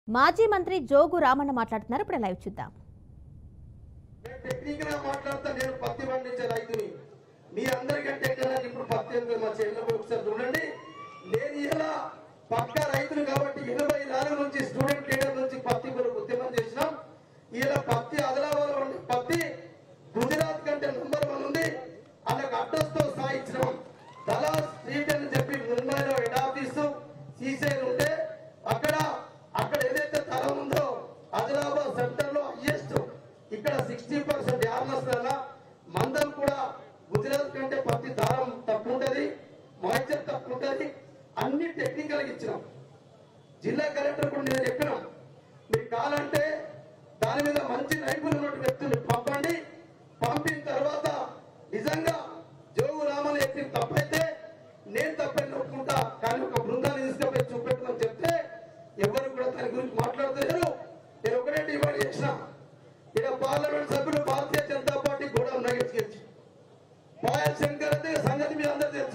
మాజీ మంత్రి జోగు రామన్న మాట్లాడుతున్నారు ఇప్పుడు లైవ్ చూద్దాం నేను టెక్నిక్ గా మాట్లాడతా నేను పత్తి పండించే రైతుని మీ అందరికంటే కన్నా ఇప్పుడు పత్తి ఎందుకు మా చేతిలో పోయి ఒకసారి చూడండి నేను ఇలా పక్క రైతులు కాబట్టి ఎనభై నాలుగు నుంచి స్టూడెంట్ లీడర్ నుంచి పత్తి కొరకు ఉద్యమం చేసినాం ఇలా పత్తి ఆదిలాబాద్ ఉండే పత్తి గుజరాత్ కంటే నంబర్ వన్ ఉంది వాళ్ళకి అడ్రస్ తో సాయించినాం దలాల్ స్ట్రీట్ అని చెప్పి ముంబైలో హెడ్ ఆఫీసు సీసైలు ఉంటే అక్కడ అక్కడ ఏదైతే తల ఉందో ఆదిలాబాద్ సెంటర్ లో హైయెస్ట్ ఇక్కడ సిక్స్టీ పర్సెంట్ యార్నస్ మందం కూడా గుజరాత్ కంటే పత్తి దారం తక్కువ ఉంటది మాయిశ్చర్ తక్కువ ఉంటది అన్ని టెక్నికల్ ఇచ్చినాం జిల్లా కలెక్టర్ కూడా నేను చెప్పినాం మీరు కావాలంటే దాని మీద మంచి నైపుణ్యం ఉన్నటువంటి వ్యక్తులు పంపండి పంపిన తర్వాత నిజంగా జోగు రామన్ చెప్పిన తప్పైతే నేను తప్పని ఒప్పుకుంటా కానీ ఒక బృందాన్ని తీసుకుపోయి చూపెట్టమని చెప్తే ఎవరు కూడా దాని గురించి మాట్లాడుతున్నారు నేను ఒకటే డిమాండ్ చేసిన ఇక్కడ పార్లమెంట్ సభ్యులు భారతీయ జనతా పార్టీ కూడా నగేట్స్ గెలిచి పాయల్ శంకర్ అయితే సంగతి మీ అందరూ తెలుసు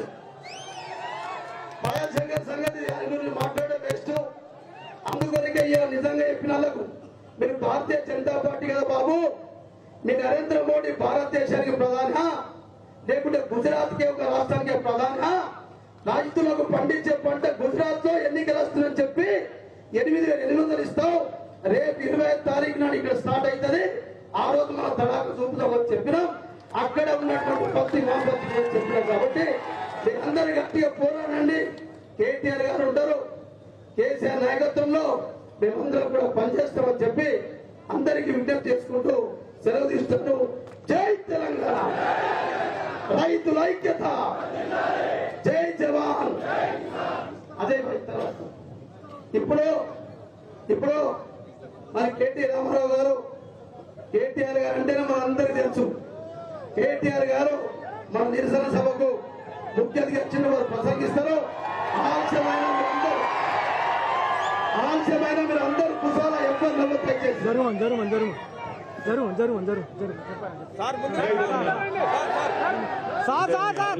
పాయల్ శంకర్ సంగతి దాని గురించి మాట్లాడే బెస్ట్ అందుకొరకే ఇవాళ నిజంగా చెప్పిన వాళ్ళకు మీరు భారతీయ జనతా పార్టీ కదా బాబు మీ నరేంద్ర మోడీ భారతదేశానికి ప్రధాన లేకుంటే గుజరాత్ కి ఒక రాష్ట్రానికి ప్రధాన రైతులకు పండించే పంట గుజరాత్ లో ఎన్నికలు వస్తుందని చెప్పి ఎనిమిది వేల ఎనిమిది వందలు ఇస్తాం రేపు ఇరవై ఐదు తారీఖు నాడు ఇక్కడ స్టార్ట్ అవుతుంది ఆ రోజు మనం తడాకు చూపుతామని చెప్పినాం అక్కడ ఉన్నటువంటి పత్తి మా పత్తి గురించి చెప్పినాం కాబట్టి మీరందరూ గట్టిగా పోరాడండి కేటీఆర్ గారు ఉంటారు కేసీఆర్ నాయకత్వంలో మేమందరం కూడా పనిచేస్తామని చెప్పి అందరికీ విజ్ఞప్తి చేసుకుంటూ సెలవు తీస్తున్నాను జై తెలంగాణ రైతుల ఐక్యత జై జవాన్ అదే మరి తర్వాత ఇప్పుడు ఇప్పుడు మన కేటీ రామారావు గారు కేటీఆర్ గారు అంటేనే మన అందరికీ తెలుసు కేటీఆర్ గారు మన నిరసన సభకు ముఖ్య అతిథి వచ్చిన వారు ప్రసంగిస్తారు ఆలస్యమైన మీరందరూ ఆలస్యమైన మీరు అందరూ కుసాల ఎవరు నవ్వు చేసి జరుగు జరుగు జరుగు జరుగు జరుగు జరుగు జరుగు సార్ సార్ సార్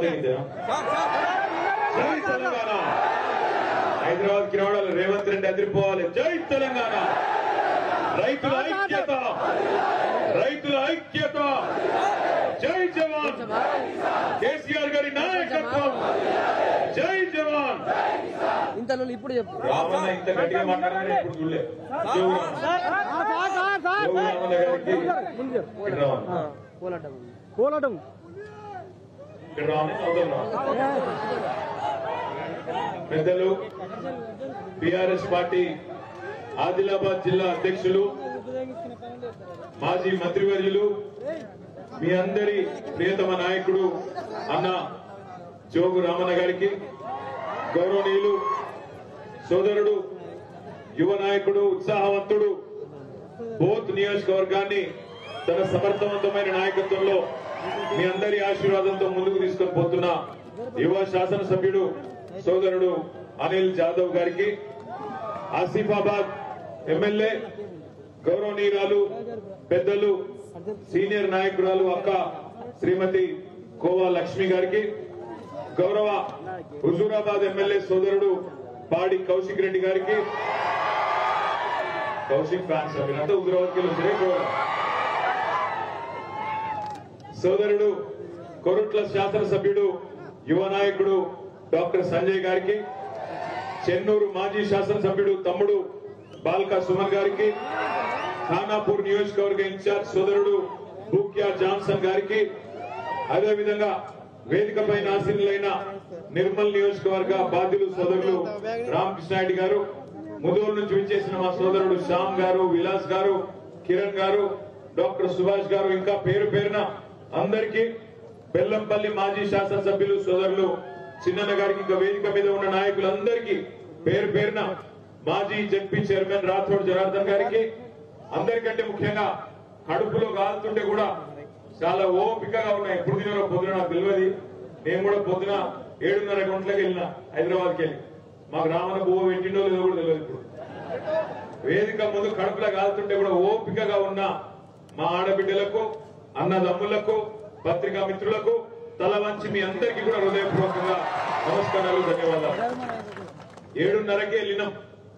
జై తెలంగాణ హైదరాబాద్ కి రావడాలి రేవంత్ రెడ్డి అదిరిపోవాలి జై తెలంగాణ రైతుల ఐక్యత రైతుల ఐక్యత జై జవాన్ కేసీఆర్ గారి నాయకత్వం జై జవాన్ ఇంత ఇప్పుడు చెప్పు రామన్న ఇంత గట్టిగా మాట్లాడాలని ఇప్పుడు చూడలే Jogu Ramanna. Sir sir sir Jogu Ramanna గారికి ముందు చెప్పు ఇక్కడ రావాలి కోలాటం కోలాటం ఇక్కడ రావాలి అవతల రావాలి పెద్దలు బీఆర్ఎస్ పార్టీ ఆదిలాబాద్ జిల్లా అధ్యక్షులు మాజీ మంత్రివర్యులు మీ అందరి ప్రియతమ నాయకుడు అన్న జోగు రామన్న గారికి గౌరవనీయులు సోదరుడు యువ నాయకుడు ఉత్సాహవంతుడు బోత్ నియోజకవర్గాన్ని తన సమర్థవంతమైన నాయకత్వంలో మీ అందరి ఆశీర్వాదంతో ముందుకు తీసుకొని పోతున్న యువ శాసనసభ్యుడు సోదరుడు అనిల్ జాదవ్ గారికి ఆసిఫాబాద్ ఎమ్మెల్యే గౌరవనీయురాలు పెద్దలు సీనియర్ నాయకురాలు అక్క శ్రీమతి కోవా లక్ష్మి గారికి గౌరవ హుజూరాబాద్ ఎమ్మెల్యే సోదరుడు పాడి కౌశిక్ రెడ్డి గారికి కౌశిక్ ఫ్యాన్స్ మీరంతా హుజూరాబాద్కి వచ్చారే గౌరవ సోదరుడు కొరుట్ల శాసనసభ్యుడు యువ నాయకుడు డాక్టర్ సంజయ్ గారికి చెన్నూరు మాజీ శాసనసభ్యుడు తమ్ముడు బాల్కా సుమన్ గారికి ఖానాపూర్ నియోజకవర్గ ఇన్ఛార్జ్ సోదరుడు బూక్యా జాన్సన్ గారికి అదేవిధంగా వేదికపై నాశీనులైన నిర్మల్ నియోజకవర్గ బాధ్యులు సోదరులు రామకృష్ణారెడ్డి గారు ముదోలు నుంచి విచ్చేసిన మా సోదరుడు శ్యామ్ గారు విలాస్ గారు కిరణ్ గారు డాక్టర్ సుభాష్ గారు ఇంకా పేరు పేరున అందరికీ బెల్లంపల్లి మాజీ శాసనసభ్యులు సోదరులు చిన్నన్న గారికి ఇంకా వేదిక మీద ఉన్న నాయకులందరికీ పేరు పేరున మాజీ జడ్పీ చైర్మన్ రాథోడ్ జనార్దన్ గారికి అందరికంటే ముఖ్యంగా కడుపులో కాలుతుంటే కూడా చాలా ఓపికగా ఉన్నాయి ఎప్పుడు తినారో పొద్దున నాకు తెలియదు నేను కూడా పొద్దున ఏడున్నర గంటలకు వెళ్ళిన హైదరాబాద్కి వెళ్ళి మాకు రామన బువ్వ పెట్టిండో లేదో కూడా తెలియదు ఇప్పుడు వేదిక ముందు కడుపులో కాలుతుంటే కూడా ఓపికగా ఉన్న మా ఆడబిడ్డలకు అన్నదమ్ములకు పత్రికా మిత్రులకు తల వంచి మీ అందరికీ కూడా హృదయపూర్వకంగా నమస్కారాలు ధన్యవాదాలు ఏడున్నరకే వెళ్ళినాం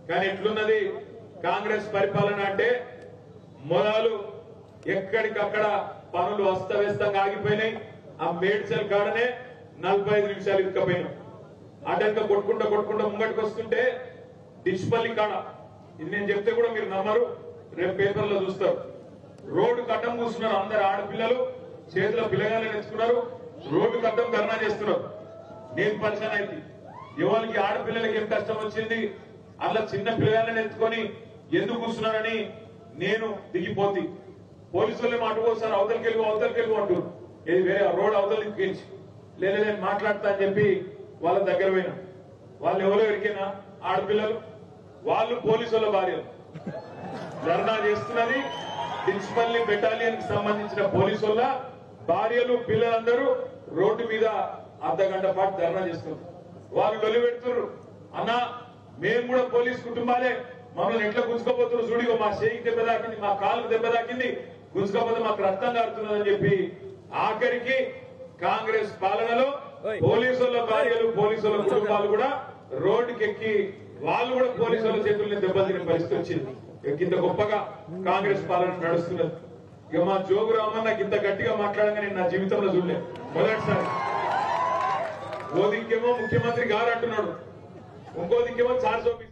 కానీ ఎట్లున్నది కాంగ్రెస్ పరిపాలన అంటే మొదలు ఎక్కడికక్కడ పనులు అస్తవ్యస్తంగా ఆగిపోయినాయి ఆ మేడ్చల్ కాడనే నలభై ఐదు నిమిషాలు ఇరుక్కపోయినాం అటంక కొట్టుకుంటా కొట్టుకుంటా ముంగటికి వస్తుంటే డిష్పల్లి కాడ ఇది నేను చెప్తే కూడా మీరు నమ్మరు రేపు పేపర్లో చూస్తారు రోడ్డు కట్టం కూస్తున్నారు అందరు ఆడపిల్లలు చేతిలో పిల్లగానే తెచ్చుకున్నారు రోడ్డు కట్టం ధర్నా చేస్తున్నారు నేను పరిచయం అయితే ఎవరికి ఆడపిల్లలకి ఏం కష్టం వచ్చింది అట్లా చిన్న పిల్లగానే ఎత్తుకొని ఎందుకు కూర్చున్నారని నేను దిగిపోతి పోలీసు వాళ్ళు మాట పోసారు అవతలకి వెళ్ళి అవతలకి వెళ్ళి అంటారు ఇది వేరే రోడ్ అవతలకి గెలిచి లేదా నేను మాట్లాడతా అని చెప్పి వాళ్ళ దగ్గర పోయినా వాళ్ళు ఎవరో ఎరికైనా ఆడపిల్లలు వాళ్ళు పోలీసు వాళ్ళ భార్యలు ధర్నా చేస్తున్నది డిన్స్పల్లి బెటాలియన్ కి సంబంధించిన పోలీసు వాళ్ళ భార్యలు పిల్లలందరూ రోడ్డు మీద అర్ధ గంట పాటు ధర్నా చేస్తున్నారు వాళ్ళు లొలి పెడుతున్నారు అన్నా మేము కూడా పోలీస్ కుటుంబాలే మమ్మల్ని ఎట్లా గుంజుకోబోతున్నారు చూడిగో మా చేయికి దెబ్బ తాకింది మా కాళ్ళకు దెబ్బ తాకింది గుంజుకోపోతే మాకు రక్తం కారుతున్నదని చెప్పి ఆఖరికి కాంగ్రెస్ పాలనలో పోలీసుల భార్యలు పోలీసుల కుటుంబాలు కూడా రోడ్డుకి ఎక్కి వాళ్ళు కూడా పోలీసుల చేతుల్ని దెబ్బతిన పరిస్థితి వచ్చింది ఇక ఇంత గొప్పగా కాంగ్రెస్ పాలన నడుస్తున్నది ఇక మా జోగు రామన్న ఇంత గట్టిగా మాట్లాడంగా నేను నా జీవితంలో చూడలే మొదటిసారి ఓ దిక్కేమో ముఖ్యమంత్రి గారు అంటున్నాడు ఇంకో దిక్కేమో చార్జ్